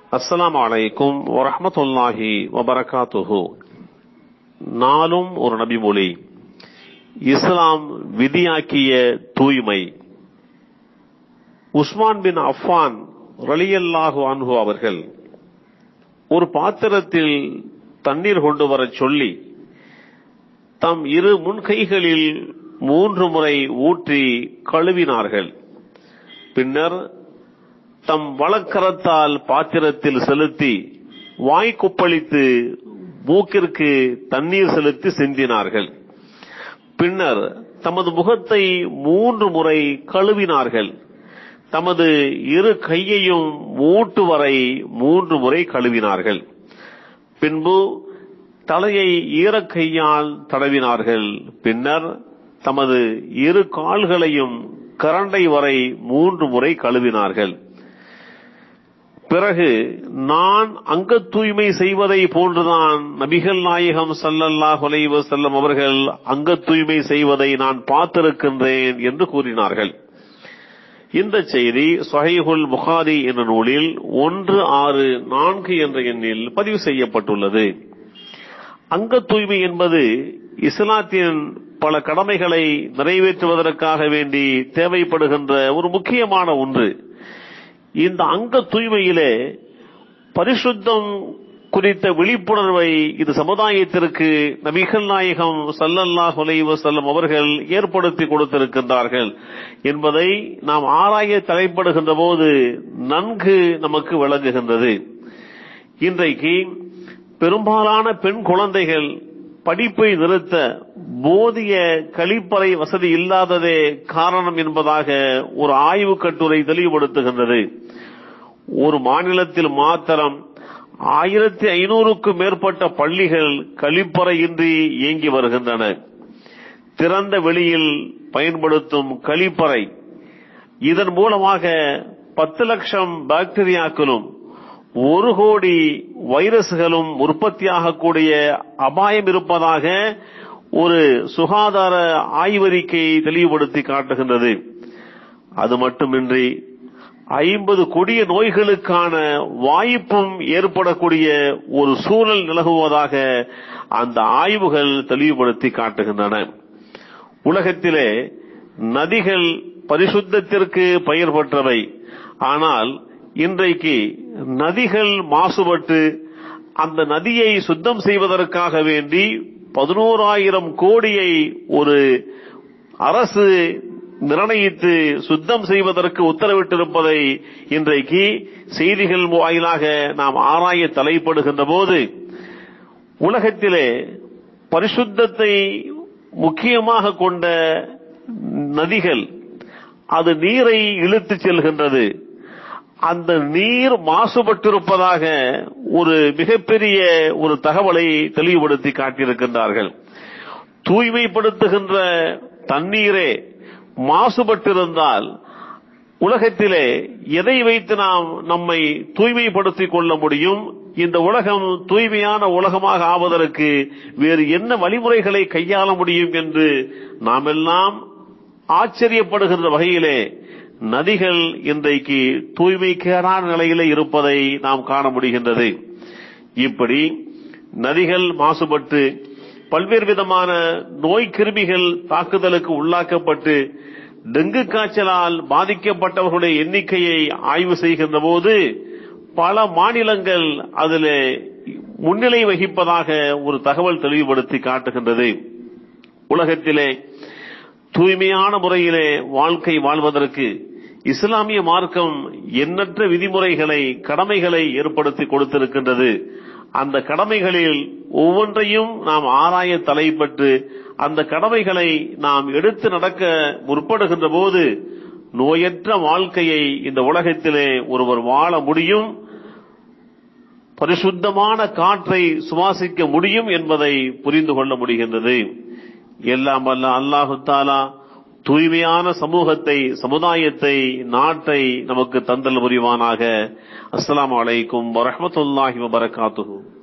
அஸ்ஸலாமு அலைக்கும் வரஹ்மத்துல்லாஹி வபரகாத்துஹு நாளும் ஒரு நபிமொழி இஸ்லாம் விதியாக்கிய தூய்மை உஸ்மான் பின் அஃபான் ரலியல்லாஹு அன்ஹு அவர்கள் ஒரு பாத்திரத்தில் தண்ணீர் கொண்டு வரச் சொல்லி தம் இரு முன்கைகளில் மூன்று முறை ஊற்றி கழுவினார்கள் பின்னர் தம் வலக்கரத்தால் பாத்திரத்தில் செலுத்தி வாய் கொப்பளித்து மூக்கிற்கு தண்ணீர் செலுத்தி சிந்தினார்கள் பின்னர் தமது முகத்தை மூன்று முறை கழுவினார்கள் தமது இரு கையையும் மூட்டு வரை மூன்று முறை கழுவினார்கள் பின்பு தலையை ஈரக்கையால் தடவினார்கள் பின்னர் தமது இரு கால்களையும் கரண்டை வரை மூன்று முறை கழுவினார்கள் பிறகு நான் அங்க தூய்மை செய்வதை போன்றுதான் நபிகள் நாயகம் சல்லல்லாஹ் அலைவ செல்லம் அவர்கள் அங்க தூய்மை செய்வதை நான் பார்த்திருக்கின்றேன் என்று கூறினார்கள் இந்த செய்தி சொஹைகுல் புகாரி என்ற நூலில் ஒன்று ஆறு நான்கு என்ற எண்ணில் பதிவு செய்யப்பட்டுள்ளது அங்க தூய்மை என்பது இஸ்லாத்தின் பல கடமைகளை நிறைவேற்றுவதற்காக வேண்டி தேவைப்படுகின்ற ஒரு முக்கியமான ஒன்று இந்த அங்க தூய்மையிலே பரிசுத்தம் குறித்த விழிப்புணர்வை இது சமுதாயத்திற்கு நபிகள் நாயகம் சல்லல்லாஹ் செல்லம் அவர்கள் ஏற்படுத்தி கொடுத்திருக்கின்றார்கள் என்பதை நாம் ஆராய தலைப்படுகின்ற போது நன்கு நமக்கு விளங்குகின்றது இன்றைக்கு பெரும்பாலான பெண் குழந்தைகள் படிப்பை நிறுத்த போதிய கழிப்பறை வசதி இல்லாததே காரணம் என்பதாக ஒரு ஆய்வு கட்டுரை தெளிவுபடுத்துகின்றது ஒரு மாநிலத்தில் மாத்திரம் ஆயிரத்தி ஐநூறுக்கும் மேற்பட்ட பள்ளிகள் கழிப்பறையின்றி இயங்கி வருகின்றன திறந்த வெளியில் பயன்படுத்தும் கழிப்பறை இதன் மூலமாக பத்து லட்சம் பாக்டீரியாக்களும் ஒரு கோடி வைரஸ்களும் உற்பத்தியாகக்கூடிய அபாயம் இருப்பதாக ஒரு சுகாதார ஆய்வறிக்கை தெளிவுபடுத்தி காட்டுகின்றது அது மட்டுமின்றி ஐம்பது கொடிய நோய்களுக்கான வாய்ப்பும் ஏற்படக்கூடிய ஒரு சூழல் நிலவுவதாக அந்த ஆய்வுகள் தெளிவுபடுத்தி காட்டுகின்றன உலகத்திலே நதிகள் பரிசுத்தத்திற்கு பெயர் பெற்றவை ஆனால் இன்றைக்கு நதிகள் மாசுபட்டு அந்த நதியை சுத்தம் செய்வதற்காக வேண்டி பதினோராயிரம் கோடியை ஒரு அரசு நிர்ணயித்து சுத்தம் செய்வதற்கு உத்தரவிட்டிருப்பதை இன்றைக்கு செய்திகள் வாயிலாக நாம் ஆராய தலைப்படுகின்ற போது உலகத்திலே பரிசுத்தத்தை முக்கியமாக கொண்ட நதிகள் அது நீரை இழுத்துச் செல்கின்றது அந்த நீர் மாசுபட்டிருப்பதாக ஒரு மிகப்பெரிய ஒரு தகவலை தெளிவுபடுத்தி காட்டியிருக்கின்றார்கள் தூய்மைப்படுத்துகின்ற தண்ணீரே மாசுபட்டிருந்தால் உலகத்திலே எதை வைத்து நாம் நம்மை தூய்மைப்படுத்திக் கொள்ள முடியும் இந்த உலகம் தூய்மையான உலகமாக ஆவதற்கு வேறு என்ன வழிமுறைகளை கையாள முடியும் என்று நாம் எல்லாம் ஆச்சரியப்படுகின்ற வகையிலே நதிகள் இன்றைக்கு தூய்மைக்கேடான நிலையிலே இருப்பதை நாம் காண முடிகின்றது இப்படி நதிகள் மாசுபட்டு பல்வேறு விதமான நோய் கிருமிகள் தாக்குதலுக்கு உள்ளாக்கப்பட்டு டெங்கு காய்ச்சலால் பாதிக்கப்பட்டவர்களுடைய எண்ணிக்கையை ஆய்வு செய்கின்ற போது பல மாநிலங்கள் அதில் முன்னிலை வகிப்பதாக ஒரு தகவல் தெளிவுபடுத்தி காட்டுகின்றது உலகத்திலே தூய்மையான முறையிலே வாழ்க்கை வாழ்வதற்கு இஸ்லாமிய மார்க்கம் எண்ணற்ற விதிமுறைகளை கடமைகளை ஏற்படுத்தி கொடுத்திருக்கின்றது அந்த கடமைகளில் ஒவ்வொன்றையும் நாம் ஆராய தலைப்பட்டு அந்த கடமைகளை நாம் எடுத்து நடக்க முற்படுகின்ற போது நோயற்ற வாழ்க்கையை இந்த உலகத்திலே ஒருவர் வாழ முடியும் பரிசுத்தமான காற்றை சுவாசிக்க முடியும் என்பதை புரிந்து கொள்ள முடிகின்றது எல்லாம் வல்ல அல்லாஹு தாலா தூய்மையான சமூகத்தை சமுதாயத்தை நாட்டை நமக்கு தந்தல் புரிவானாக அஸ்லாம் வலைக்கும் வரமத்துல்லாஹி வபரகாத்துஹூ